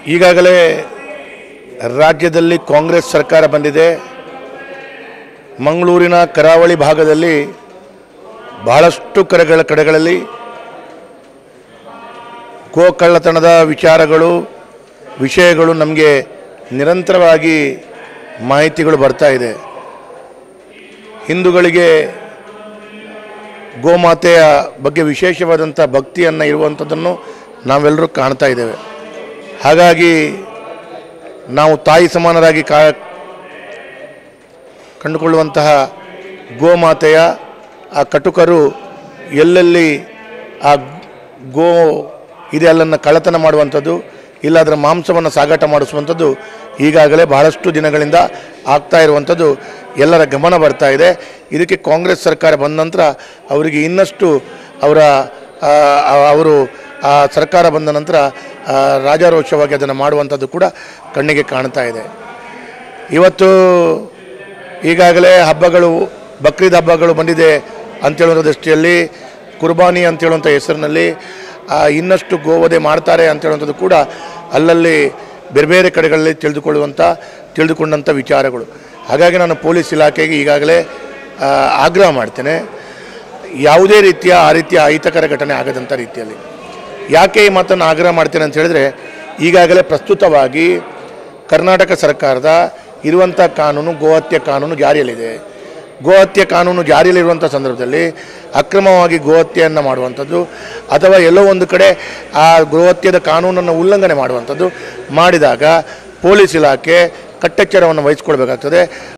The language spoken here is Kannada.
ಈಗಾಗಲೇ ರಾಜ್ಯದಲ್ಲಿ ಕಾಂಗ್ರೆಸ್ ಸರ್ಕಾರ ಬಂದಿದೆ ಮಂಗಳೂರಿನ ಕರಾವಳಿ ಭಾಗದಲ್ಲಿ ಬಹಳಷ್ಟು ಕಡೆಗಳ ಕಡೆಗಳಲ್ಲಿ ಗೋಕಳ್ಳತನದ ವಿಚಾರಗಳು ವಿಷಯಗಳು ನಮಗೆ ನಿರಂತರವಾಗಿ ಮಾಹಿತಿಗಳು ಬರ್ತಾ ಇದೆ ಹಿಂದೂಗಳಿಗೆ ಗೋಮಾತೆಯ ಬಗ್ಗೆ ವಿಶೇಷವಾದಂಥ ಭಕ್ತಿಯನ್ನು ಇರುವಂಥದ್ದನ್ನು ನಾವೆಲ್ಲರೂ ಕಾಣ್ತಾ ಇದ್ದೇವೆ ಹಾಗಾಗಿ ನಾವು ತಾಯಿ ಸಮಾನರಾಗಿ ಕಾ ಕಂಡುಕೊಳ್ಳುವಂತಹ ಗೋಮಾತೆಯ ಆ ಕಟುಕರು ಎಲ್ಲೆಲ್ಲಿ ಆ ಗೋ ಇದೆ ಅಲ್ಲನ್ನು ಕಳ್ಳತನ ಮಾಡುವಂಥದ್ದು ಇಲ್ಲ ಅದರ ಮಾಂಸವನ್ನು ಸಾಗಾಟ ಮಾಡಿಸುವಂಥದ್ದು ಈಗಾಗಲೇ ಬಹಳಷ್ಟು ದಿನಗಳಿಂದ ಆಗ್ತಾ ಇರುವಂಥದ್ದು ಎಲ್ಲರ ಗಮನ ಬರ್ತಾ ಇದೆ ಇದಕ್ಕೆ ಕಾಂಗ್ರೆಸ್ ಸರ್ಕಾರ ಬಂದ ನಂತರ ಅವರಿಗೆ ಇನ್ನಷ್ಟು ಅವರ ಆ, ಆ- ಅವರು ಆ ಸರ್ಕಾರ ಬಂದ ನಂತರ ಆ, ರಾಜಾರೋಷವಾಗಿ ಅದನ್ನು ಮಾಡುವಂಥದ್ದು ಕೂಡ ಕಣ್ಣಿಗೆ ಕಾಣ್ತಾ ಇದೆ ಇವತ್ತು ಈಗಾಗಲೇ ಹಬ್ಬಗಳು ಬಕ್ರೀದ್ ಹಬ್ಬಗಳು ಬಂದಿದೆ ಅಂತೇಳುವ ದೃಷ್ಟಿಯಲ್ಲಿ ಕುರ್ಬಾನಿ ಅಂತೇಳುವಂಥ ಹೆಸರಿನಲ್ಲಿ ಆ, ಇನ್ನಷ್ಟು ಗೋವಧೆ ಮಾಡ್ತಾರೆ ಅಂತೇಳುವಂಥದ್ದು ಕೂಡ ಅಲ್ಲಲ್ಲಿ ಬೇರೆ ಬೇರೆ ಕಡೆಗಳಲ್ಲಿ ತಿಳಿದುಕೊಳ್ಳುವಂಥ ತಿಳಿದುಕೊಂಡಂಥ ವಿಚಾರಗಳು ಹಾಗಾಗಿ ನಾನು ಪೊಲೀಸ್ ಇಲಾಖೆಗೆ ಈಗಾಗಲೇ ಆ, ಆಗ್ರಹ ಮಾಡ್ತೇನೆ ಯಾವುದೇ ರೀತಿಯ ಆ ರೀತಿಯ ಅಹಿತಕರ ಘಟನೆ ಆಗದಂಥ ರೀತಿಯಲ್ಲಿ ಯಾಕೆ ಈ ಮಾತನ್ನು ಆಗ್ರಹ ಮಾಡ್ತೇನೆ ಅಂತ ಹೇಳಿದ್ರೆ ಈಗಾಗಲೇ ಪ್ರಸ್ತುತವಾಗಿ ಕರ್ನಾಟಕ ಸರ್ಕಾರದ ಇರುವಂಥ ಕಾನೂನು ಗೋಹತ್ಯೆ ಕಾನೂನು ಜಾರಿಯಲ್ಲಿದೆ ಗೋಹತ್ಯೆ ಕಾನೂನು ಜಾರಿಯಲ್ಲಿರುವಂಥ ಸಂದರ್ಭದಲ್ಲಿ ಅಕ್ರಮವಾಗಿ ಗೋಹತ್ಯೆಯನ್ನು ಮಾಡುವಂಥದ್ದು ಅಥವಾ ಎಲ್ಲೋ ಒಂದು ಕಡೆ ಆ ಗೋಹತ್ಯದ ಕಾನೂನನ್ನು ಉಲ್ಲಂಘನೆ ಮಾಡುವಂಥದ್ದು ಮಾಡಿದಾಗ ಪೊಲೀಸ್ ಇಲಾಖೆ ಕಟ್ಟೆಚ್ಚರವನ್ನು ವಹಿಸ್ಕೊಳ್ಬೇಕಾಗ್ತದೆ